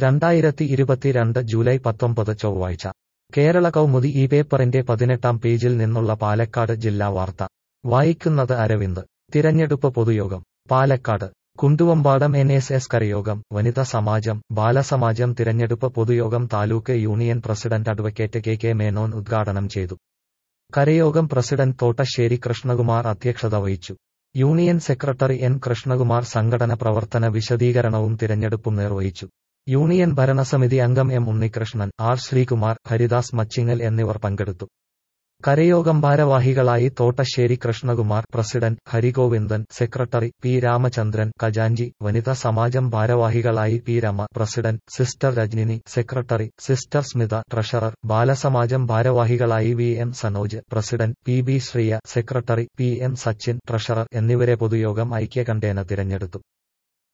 രണ്ടായിരത്തി ഇരുപത്തിരണ്ട് ജൂലൈ പത്തൊമ്പത് ചൊവ്വാഴ്ച കേരള കൗമുദി ഈ പേപ്പറിന്റെ പതിനെട്ടാം പേജിൽ നിന്നുള്ള പാലക്കാട് ജില്ലാ വാർത്ത വായിക്കുന്നത് അരവിന്ദ് തിരഞ്ഞെടുപ്പ് പൊതുയോഗം Palakkad Kunduvampadam N S S കരയോഗം വനിതാ സമാജം ബാലസമാജം തിരഞ്ഞെടുപ്പ് പൊതുയോഗം taluk union president advocate K K Menon ഉദ്ഘാടനം ചെയ്തു കരയോഗം പ്രസിഡന്റ് തോട്ടശ്ശേരി കൃഷ്ണകുമാർ അധ്യക്ഷത വഹിച്ചു യൂണിയൻ സെക്രട്ടറി എൻ കൃഷ്ണകുമാർ സംഘടന പ്രവർത്തന വിശദീകരണവും തിരഞ്ഞെടുപ്പും നിർവഹിച്ചു യൂണിയൻ ഭരണസമിതി അംഗം എം ഉണ്ണികൃഷ്ണൻ ആർ ശ്രീകുമാർ ഹരിദാസ് മച്ചിങ്ങൽ എന്നിവർ പങ്കെടുത്തു കരയോഗം ഭാരവാഹികളായി Thottassery Krishnakumar president Harigovindan secretary P Ramachandran ഖജാഞ്ചി വനിതാ സമാജം ഭാരവാഹികളായി P Rama president sister Rajnini secretary sister Smitha treasurer ബാലസമാജം ഭാരവാഹികളായി V M Sanoj president P B Sreya secretary P M Sachin treasurer എന്നിവരെ പൊതുയോഗം ഐക്യകണ്ഠേന തിരഞ്ഞെടുത്തു